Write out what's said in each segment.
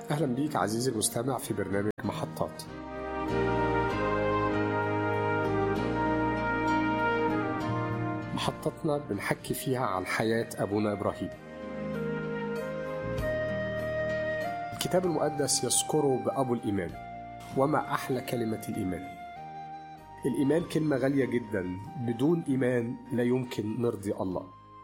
أهلا بيك عزيزي المستمع في برنامج محطات محطتنا بنحكي فيها عن حياة أبونا إبراهيم الكتاب المقدس يذكره بأبو الإيمان وما أحلى كلمة الإيمان الإيمان كلمة غالية جدا بدون إيمان لا يمكن نرضي الله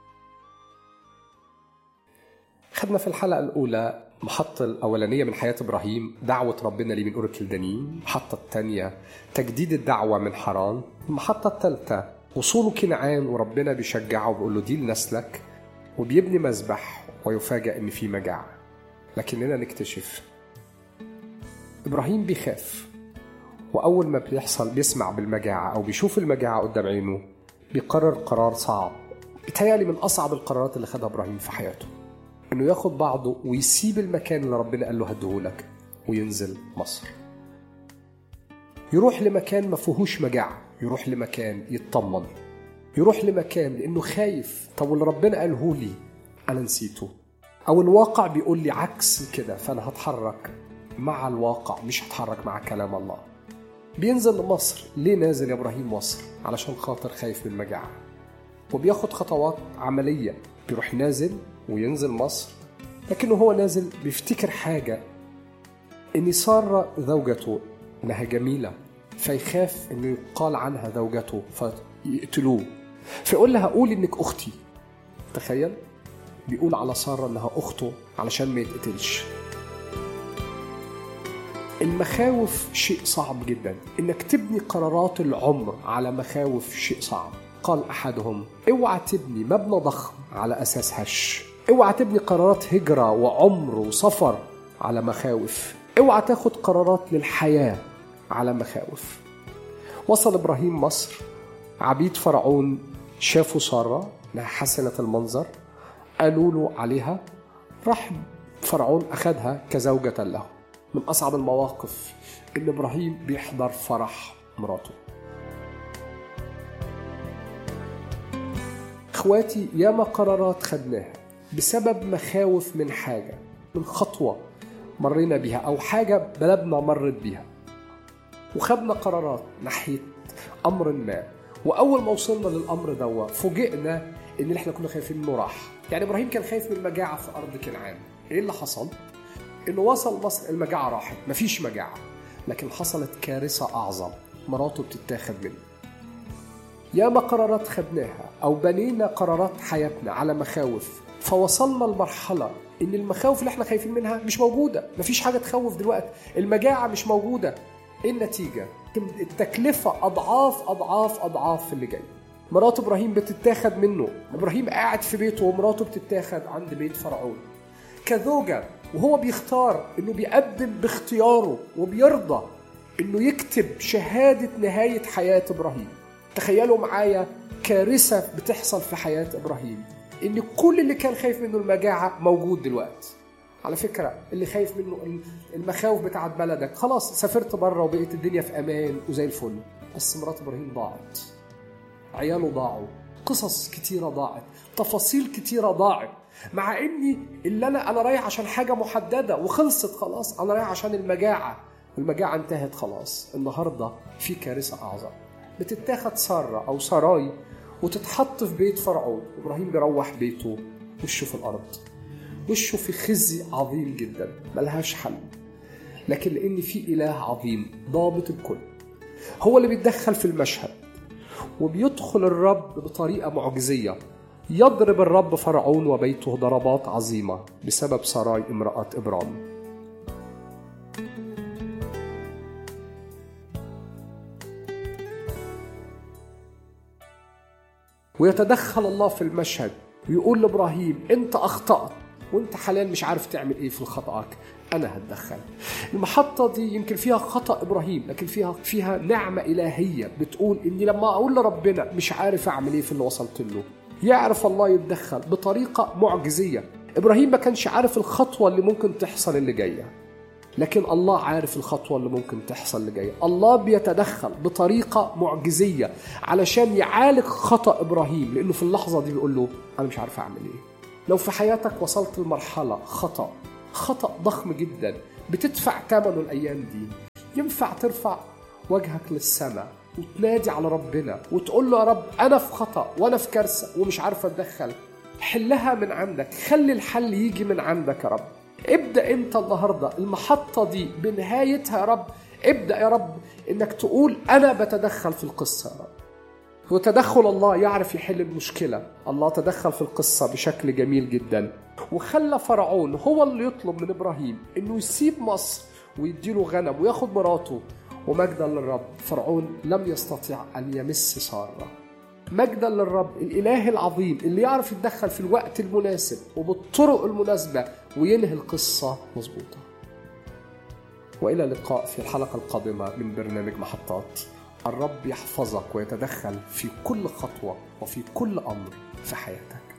خدنا في الحلقة الأولى المحطة الأولانية من حياة إبراهيم دعوة ربنا ليه من أور الكلدانيين المحطة الثانية تجديد الدعوة من حران المحطة الثالثة وصوله كنعان وربنا بيشجعه وبيقول له دي لنسلك وبيبني مذبح ويفاجأ إن في مجاعة لكننا نكتشف إبراهيم بيخاف وأول ما بيحصل بيسمع بالمجاعة أو بيشوف المجاعة قدام عينه بيقرر قرار صعب بيتهيألي من أصعب القرارات اللي خدها إبراهيم في حياته إنه ياخد بعضه ويسيب المكان اللي ربنا قال له هديهولك وينزل مصر يروح لمكان ما فيهوش مجاعة يروح لمكان يطمن يروح لمكان لأنه خايف طب واللي ربنا قاله لي أنا نسيته أو الواقع بيقول لي عكس كده فأنا هتحرك مع الواقع مش هتحرك مع كلام الله بينزل لمصر ليه نازل يا إبراهيم مصر علشان خاطر خايف من المجاعة وبياخد خطوات عملية بيروح نازل وينزل مصر لكنه هو نازل بيفتكر حاجة إن سارة زوجته إنها جميلة فيخاف إنه يقال عنها زوجته فيقتلوه فيقول لها قولي إنك أختي تخيل بيقول على سارة إنها أخته علشان ما يتقتلش المخاوف شيء صعب جدا إنك تبني قرارات العمر على مخاوف شيء صعب قال أحدهم اوعى تبني مبنى ضخم على أساس هش اوعى تبني قرارات هجرة وعمر وسفر على مخاوف اوعى تاخد قرارات للحياة على مخاوف وصل إبراهيم مصر عبيد فرعون شافوا سارة انها حسنة المنظر قالوا له عليها راح فرعون أخذها كزوجة له من أصعب المواقف إن إبراهيم بيحضر فرح مراته إخواتي ياما قرارات خدناها بسبب مخاوف من حاجة من خطوة مرينا بيها أو حاجة بلدنا مرت بيها وخدنا قرارات ناحية أمر ما وأول ما وصلنا للأمر دوا فوجئنا إن اللي إحنا كنا خايفين منه راح يعني إبراهيم كان خايف من المجاعة في أرض كنعان إيه اللي حصل؟ إنه وصل مصر المجاعة راحت مفيش مجاعة لكن حصلت كارثة أعظم مراته بتتاخد منه ياما قرارات خدناها أو بنينا قرارات حياتنا على مخاوف فوصلنا لمرحلة إن المخاوف اللي إحنا خايفين منها مش موجودة مفيش حاجة تخوف دلوقتي المجاعة مش موجودة إيه النتيجة؟ التكلفة أضعاف أضعاف أضعاف اللي جاي مرات إبراهيم بتتاخد منه إبراهيم قاعد في بيته ومراته بتتاخد عند بيت فرعون كزوجة وهو بيختار إنه بيقدم باختياره وبيرضى إنه يكتب شهادة نهاية حياة إبراهيم تخيلوا معايا كارثة بتحصل في حياة إبراهيم إن كل اللي كان خايف منه المجاعة موجود دلوقتي على فكرة اللي خايف منه المخاوف بتاعت بلدك خلاص سافرت بره وبقيت الدنيا في أمان وزي الفل بس مرات إبراهيم ضاعت عياله ضاعوا قصص كتيرة ضاعت تفاصيل كتيرة ضاعت مع اني اللي انا انا رايح عشان حاجه محدده وخلصت خلاص انا رايح عشان المجاعه والمجاعه انتهت خلاص النهارده في كارثه اعظم بتتاخد ساره او سراي وتتحط في بيت فرعون ابراهيم بيروح بيته وشه في الارض وشه في خزي عظيم جدا ملهاش حل لكن لان في اله عظيم ضابط الكل هو اللي بيتدخل في المشهد وبيدخل الرب بطريقه معجزيه يضرب الرب فرعون وبيته ضربات عظيمة بسبب سراي امرأة إبرام ويتدخل الله في المشهد ويقول لإبراهيم أنت أخطأت وانت حاليا مش عارف تعمل ايه في خطأك انا هتدخل المحطة دي يمكن فيها خطأ ابراهيم لكن فيها فيها نعمة الهية بتقول اني لما اقول لربنا مش عارف اعمل ايه في اللي وصلت له يعرف الله يتدخل بطريقة معجزية إبراهيم ما كانش عارف الخطوة اللي ممكن تحصل اللي جاية لكن الله عارف الخطوة اللي ممكن تحصل اللي جاية الله بيتدخل بطريقة معجزية علشان يعالج خطأ إبراهيم لأنه في اللحظة دي بيقول له أنا مش عارف أعمل إيه لو في حياتك وصلت لمرحلة خطأ خطأ ضخم جدا بتدفع ثمنه الايام دي ينفع ترفع وجهك للسماء وتنادي على ربنا وتقول له يا رب انا في خطا وانا في كارثه ومش عارف اتدخل حلها من عندك خلي الحل يجي من عندك يا رب ابدا انت النهارده المحطه دي بنهايتها يا رب ابدا يا رب انك تقول انا بتدخل في القصه يا رب وتدخل الله يعرف يحل المشكلة الله تدخل في القصة بشكل جميل جدا وخلى فرعون هو اللي يطلب من إبراهيم إنه يسيب مصر ويديله غنم وياخد مراته ومجدا للرب فرعون لم يستطيع أن يمس سارة مجدا للرب الإله العظيم اللي يعرف يتدخل في الوقت المناسب وبالطرق المناسبة وينهي القصة مظبوطة وإلى اللقاء في الحلقة القادمة من برنامج محطات الرب يحفظك ويتدخل في كل خطوة وفي كل أمر في حياتك